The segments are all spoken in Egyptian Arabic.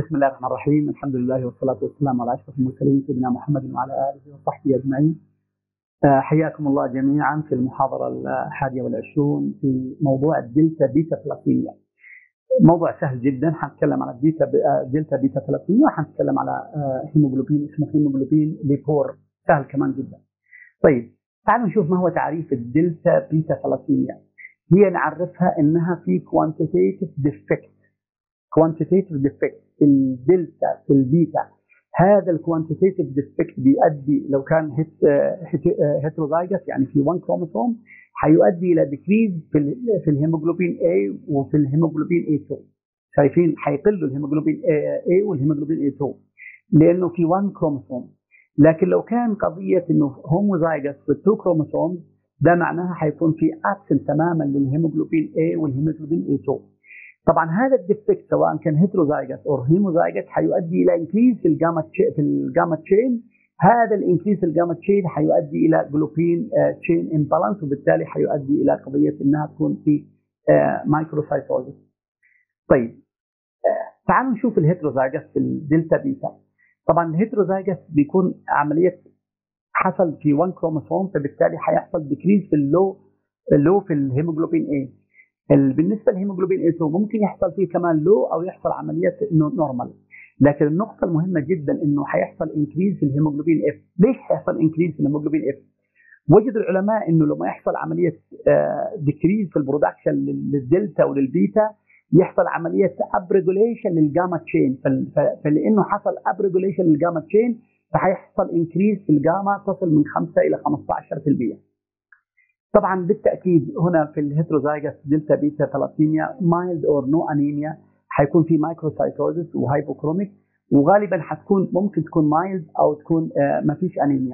بسم الله الرحمن الرحيم الحمد لله والصلاة والسلام على أشرف المرسلين سيدنا محمد وعلى آله وصحبه أجمعين آه، حياكم الله جميعا في المحاضرة الحادية والعشرون في موضوع الدلتا بيتا ثلاثينيا موضوع سهل جدا حنتكلم على الدلتا دلتا بيتا ثلاثينيا وحنتكلم على آه، هيموجلوبين اسمه هيموجلوبين ليبور سهل كمان جدا طيب تعالوا نشوف ما هو تعريف الدلتا بيتا ثلاثينيا هي نعرفها انها في كوانتيتيف ديفكت كوانتيتيف ديفكت الدلتا في البيتا هذا الكوانتيتيف ديفكت بيؤدي لو كان هيتروزايجس يعني في 1 كروموسوم حيؤدي الى ديكريز في في الهيموجلوبين A وفي الهيموجلوبين A2 شايفين حيقل الهيموجلوبين A والهيموجلوبين A2 لانه في 1 كروموسوم لكن لو كان قضيه انه هوموزايجس في 2 كروموسوم ده معناها حيكون في ابسنت تماما للهيموجلوبين A والهيموجلوبين A2 طبعا هذا الديفكت سواء كان هيتروزايجس او هيموزايجس حيؤدي الى انكريز في الجاما في الجاما تشين هذا الانكريز في الجاما تشين حيؤدي الى جلوبين تشين امبالانس وبالتالي حيؤدي الى قضيه انها تكون في مايكروسايتوزس. طيب آه، تعالوا نشوف الهيتروزايجس في الدلتا بيتا. طبعا الهيتروزايجس بيكون عمليه حصل في 1 كروموسوم فبالتالي حيحصل ديكريز في اللو اللو في الهيموجلوبين A بالنسبه للهيموجلوبين A2 ممكن يحصل فيه كمان لو او يحصل عمليه انه نورمال لكن النقطه المهمه جدا انه حيحصل انكريز في الهيموجلوبين اف ليش حيحصل انكريز في الهيموجلوبين اف وجد العلماء انه لما يحصل عمليه ديكريز في البرودكشن للدلتا وللبيتا يحصل عمليه ابريجوليشن للجاما تشين فلانه حصل ابريجوليشن للجاما تشين فحيحصل انكريز في الجاما تصل من 5 الى 15% طبعا بالتاكيد هنا في الهيتروزايجس دلتا بيتا ثلاثيميا مايلد اور نو انيميا حيكون في مايكروسايتوزس وهايبوكروميك وغالبا حتكون ممكن تكون مايلد او تكون آه ما فيش انيميا.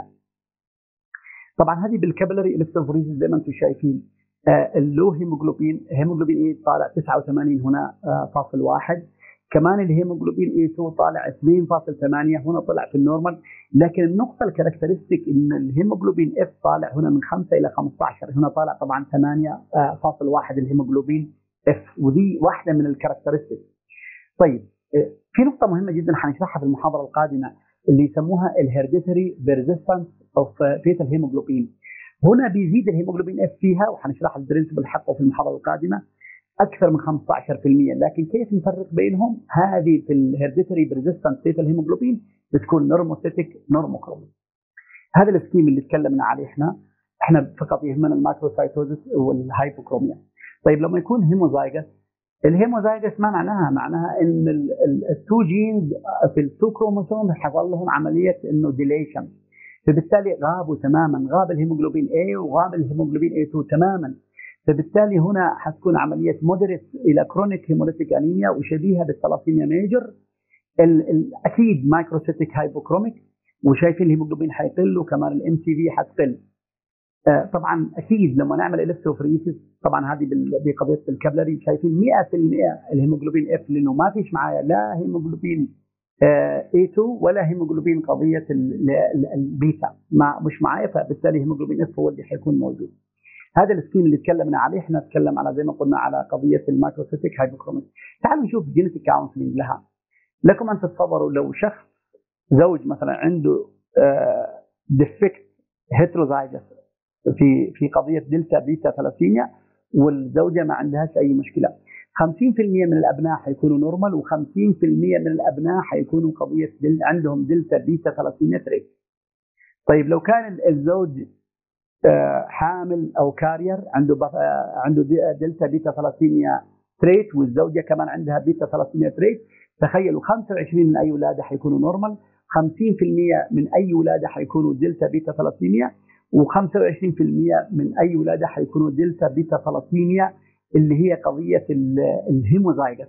طبعا هذه بالكابلري الكتروفوريزيس زي ما انتم شايفين آه اللو هيموجلوبين هيموجلوبين اي طالع 89 هنا آه فاصل واحد كمان الهيموجلوبين اي 2 طالع 2.8 هنا طلع في النورمال لكن النقطه الكاركترستيك ان الهيموجلوبين اف طالع هنا من 5 الى 15 هنا طالع طبعا 8.1 الهيموجلوبين اف ودي واحده من الكاركترستيك طيب في نقطه مهمه جدا حنشرحها في المحاضره القادمه اللي يسموها الهيرديتري بيرزيستنس اوف فيتال هيموجلوبين هنا بيزيد الهيموجلوبين اف فيها وحنشرح البرنسبل حقه في المحاضره القادمه اكثر من 15% لكن كيف نفرق بينهم؟ هذه في الهيرديتري بريزيستنت ستيت الهيموجلوبين بتكون نورموسيتيك نورموكرومي. هذا السكيم اللي تكلمنا عليه احنا احنا فقط يهمنا المايكروسايتوزس والهايبوكروميا. طيب لما يكون هيموزايجس الهيموزايجس ما معناها؟ معناها ان التو جينز في التو كروموسوم حصل لهم عمليه انه ديليشن فبالتالي غابوا تماما غاب الهيموجلوبين A وغاب الهيموجلوبين A2 تماما فبالتالي هنا حتكون عمليه مودريت الى كرونيك هيموليتيك انيميا وشبيهه بالثلاثيميا ميجر اكيد مايكروسيتيك هايبوكروميك وشايفين الهيموجلوبين حيقل وكمان الام سي في حتقل آه طبعا اكيد لما نعمل الكتروفريسيس طبعا هذه بقضيه الكابلري شايفين 100% الهيموجلوبين اف لانه ما فيش معايا لا هيموجلوبين آه A2 ولا هيموجلوبين قضيه البيتا ما مش معايا فبالتالي هيموجلوبين اف هو اللي حيكون موجود هذا السكيم اللي تكلمنا عليه احنا نتكلم على زي ما قلنا على قضيه المايكروسيتيك هايبوكروميك تعالوا نشوف جينيتيك كونسلنج لها لكم ان تتصوروا لو شخص زوج مثلا عنده ديفكت هيتروزايجس في في قضيه دلتا بيتا ثلاثيميا والزوجه ما عندهاش اي مشكله 50% من الابناء حيكونوا نورمال و50% من الابناء حيكونوا قضيه دل عندهم دلتا بيتا ثلاثيميا تريت طيب لو كان الزوج حامل او كارير عنده عنده دلتا بيتا ثلاثيميا تريت والزوجه كمان عندها بيتا ثلاثيميا تريت تخيلوا 25 من اي ولاده حيكونوا نورمال 50% من اي ولاده حيكونوا دلتا بيتا ثلاثيميا و25% من اي ولاده حيكونوا دلتا بيتا ثلاثيميا اللي هي قضيه الهيموزايجس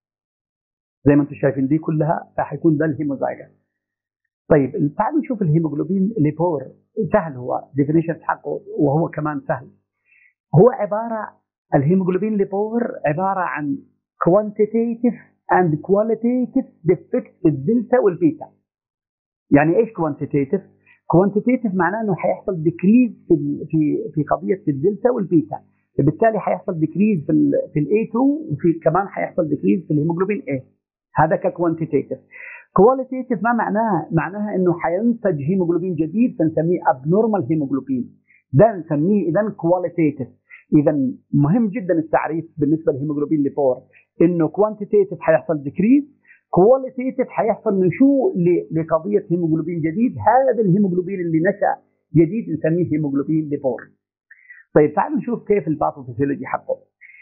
زي ما انتم شايفين دي كلها فحيكون ده الهيموزايجس طيب تعالوا نشوف الهيموجلوبين ليبور سهل هو ديفينيشن حقه وهو كمان سهل هو عباره الهيموجلوبين ليبور عباره عن كوانتيتيف اند كواليتيف ديفكت في الدلتا والبيتا يعني ايش كوانتيتيف؟ كوانتيتيف معناه انه حيحصل ديكريز في في في قضيه الدلتا والبيتا فبالتالي حيحصل ديكريز في ال في الاي 2 وفي كمان حيحصل ديكريز في الهيموجلوبين A هذا ككوانتيتيف كواليتيف ما معناها؟ معناها انه حينتج هيموجلوبين جديد فنسميه ابنورمال هيموجلوبين ده نسميه اذا كواليتيف اذا مهم جدا التعريف بالنسبه للهيموجلوبين لفور انه كوانتيتيف حيحصل ديكريز كواليتيف حيحصل نشوء لقضيه هيموجلوبين جديد هذا الهيموجلوبين اللي نشا جديد نسميه هيموجلوبين لفور طيب تعالوا نشوف كيف الباثوفيسيولوجي حقه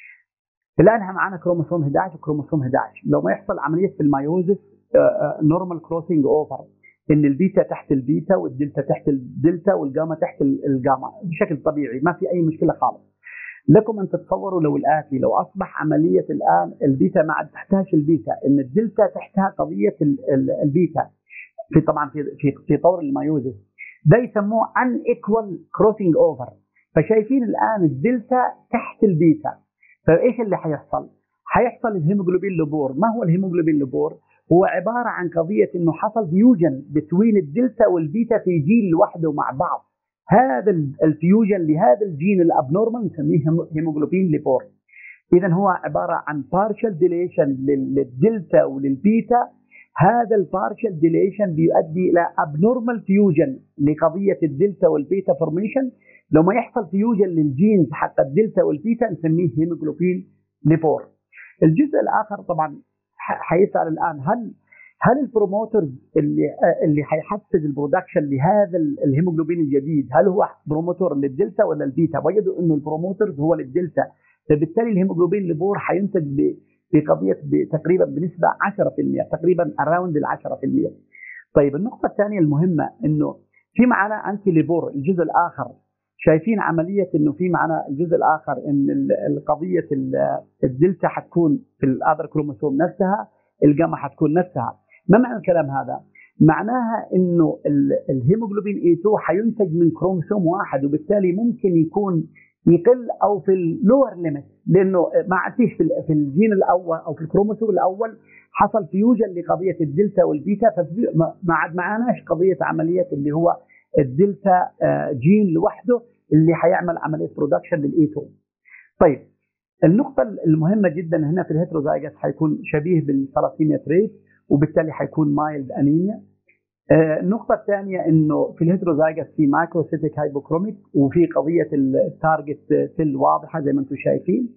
الان احنا معانا كروموسوم 11 وكروموسوم 11 لو ما يحصل عمليه في الميوزس نورمال كروسنج اوفر ان البيتا تحت البيتا والدلتا تحت الدلتا والجاما تحت الجاما بشكل طبيعي ما في اي مشكله خالص لكم ان تتصوروا لو الاتي لو اصبح عمليه الان البيتا ما عاد تحتاجش البيتا ان الدلتا تحتها قضيه البيتا في طبعا في في, في طور الميوزس ده يسموه ان ايكوال كروسنج اوفر فشايفين الان الدلتا تحت البيتا فايش اللي حيحصل؟ حيحصل الهيموجلوبين لبور، ما هو الهيموجلوبين لبور؟ هو عباره عن قضيه انه حصل فيوجن بين الدلتا والبيتا في جيل لوحده مع بعض. هذا الفيوجن لهذا الجين الابنورمال نسميه هيموجلوبين لبور. اذا هو عباره عن بارشل ديليشن للدلتا وللبيتا هذا البارشل ديليشن بيؤدي الى ابنورمال فيوجن لقضيه الدلتا والبيتا فورميشن لو ما يحصل فيوجن للجينز حق الدلتا والبيتا نسميه هيموجلوبين ليبور الجزء الاخر طبعا حيسال الان هل هل البروموترز اللي اللي حيحفز البرودكشن لهذا الهيموجلوبين الجديد هل هو بروموتور للدلتا ولا البيتا؟ وجدوا انه البروموترز هو للدلتا فبالتالي الهيموجلوبين ليبور حينتج بقضيه تقريبا بنسبه 10% تقريبا اراوند ال 10% طيب النقطه الثانيه المهمه انه في معنا انتي ليبور الجزء الاخر شايفين عمليه انه في معنا الجزء الاخر ان القضيه الدلتا حتكون في الاذر كروموسوم نفسها الجاما حتكون نفسها ما معنى الكلام هذا؟ معناها انه الهيموجلوبين اي 2 حينتج من كروموسوم واحد وبالتالي ممكن يكون يقل او في اللور ليميت لانه ما عادش في الجين الاول او في الكروموسوم الاول حصل فيوجن لقضيه الدلتا والبيتا فما عاد معناش قضيه عمليه اللي هو الدلتا آه، جين لوحده اللي حيعمل عمليه برودكشن للاي 2 طيب النقطه المهمه جدا هنا في الهيتروزايجس حيكون شبيه بالثلاسيميا تريت وبالتالي حيكون مايلد انيميا آه، النقطة الثانية انه في الهيتروزايجس في مايكروسيتيك هايبوكروميك وفي قضية التارجت سيل واضحة زي ما انتم شايفين.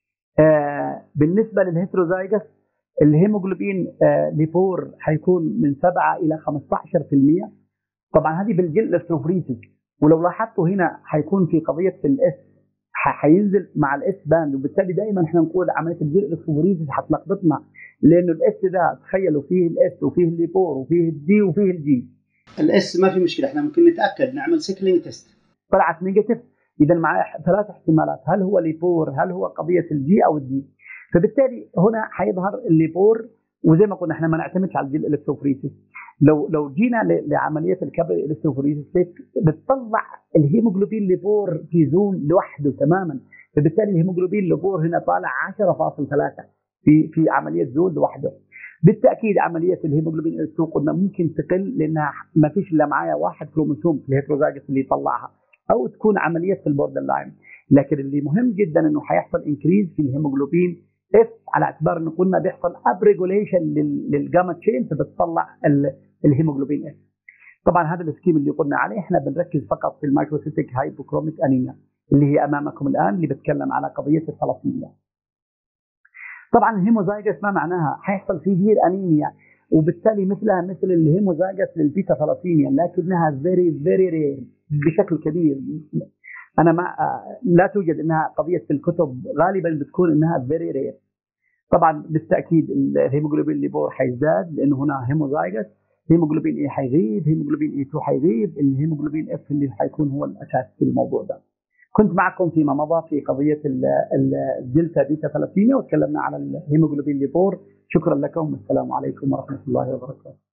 آه، بالنسبة للهيتروزايجس الهيموجلوبين ليبور حيكون من 7 إلى 15% طبعا هذه بالجلد السوفريسيس ولو لاحظتوا هنا حيكون في قضيه في الاس حينزل مع الاس باند وبالتالي دائما احنا نقول عمليه الجلد السوفريسيس حتلخبطنا لانه الاس ده تخيلوا فيه الاس وفيه الليبور وفيه الدي وفيه الجي الاس ما في مشكله احنا ممكن نتاكد نعمل سيكلينج تيست طلعت نيجاتيف اذا معاه ثلاث احتمالات هل هو ليبور هل هو قضيه الجي او الدي فبالتالي هنا حيظهر الليبور وزي ما قلنا احنا ما نعتمدش على الجيل الكتروفوريسيس لو لو جينا لعمليه الكبر الكتروفوريسيس بتطلع الهيموجلوبين ليبور في زون لوحده تماما فبالتالي الهيموجلوبين ليبور هنا طالع 10.3 في في عمليه زون لوحده بالتاكيد عمليه الهيموجلوبين قلنا ممكن تقل لانها ما فيش الا معايا واحد كروموسوم في الهيتروزاجس اللي يطلعها او تكون عمليه في البوردر لاين لكن اللي مهم جدا انه حيحصل انكريز في الهيموجلوبين اف على اعتبار انه قلنا بيحصل اب ريجوليشن للجاما تشين فبتطلع الهيموجلوبين اف طبعا هذا السكيم اللي قلنا عليه احنا بنركز فقط في المايكروسيتيك هايبوكروميك انيميا اللي هي امامكم الان اللي بتكلم على قضيه الثلاثيميا طبعا الهيموزايجس ما معناها حيحصل فيه انيميا وبالتالي مثلها مثل الهيموزايجس للبيتا ثلاثيميا لكنها فيري فيري رير بشكل كبير انا ما لا توجد انها قضيه في الكتب غالبا بتكون انها فيري رير طبعا بالتاكيد الهيموجلوبين ليبور حيزداد لانه هنا هيموزايجس هيموجلوبين اي حيغيب هيموجلوبين اي 2 حيغيب الهيموجلوبين اف اللي حيكون هو الاساس في الموضوع ده كنت معكم فيما مضى في قضيه الدلتا بيتا ثلاثيميا وتكلمنا على الهيموجلوبين ليبور شكرا لكم والسلام عليكم ورحمه الله وبركاته